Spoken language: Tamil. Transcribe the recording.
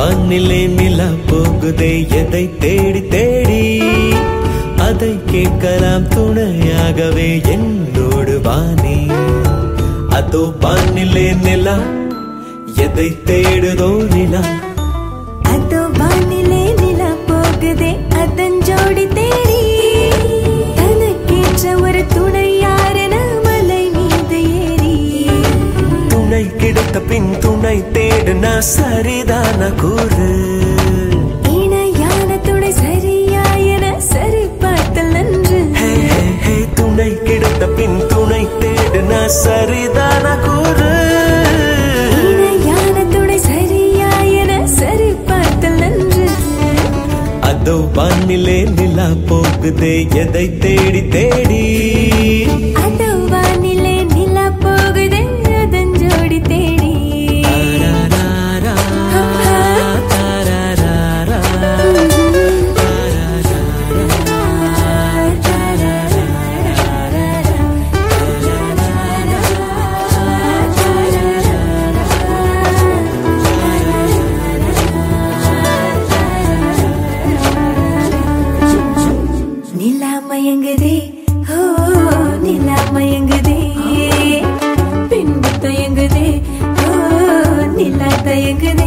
வானிலே நிலா போகுதே எதை தேடி தேடி அதை கேட்கலாம் துணையாகவே என்னோடு வாணி அதோ வானிலே நிலா எதை தேடுதோ நிலா அதோ வானிலே நிலா போகுதே அதன் ஜோடி தேடி தனக்கேற்ற ஒரு துணை யாரென மலை மீது ஏறி துணை கிடைத்த பின் துணை தேடுனா சரிதான கூறு இணையான துணை சரியா என சரி பார்த்தல் நன்று ஹே, ஹே, ஹே, துணை கிடைத்த பின் துணை தேடுனா சரிதான கூறு இணையான துணை சரியா என சரி பார்த்தல் நன்று அதோ வானிலே நிலா போகுதே எதை தேடி தேடி அதோ வானிலே நிலா போகுதே அதன் ஜோடி தேடி தாராராரா, தாராராரா. நிலா மயங்குதே ஓ நிலா மயங்குதே பின்பு தயங்குதே ஓ நிலா தயங்குதே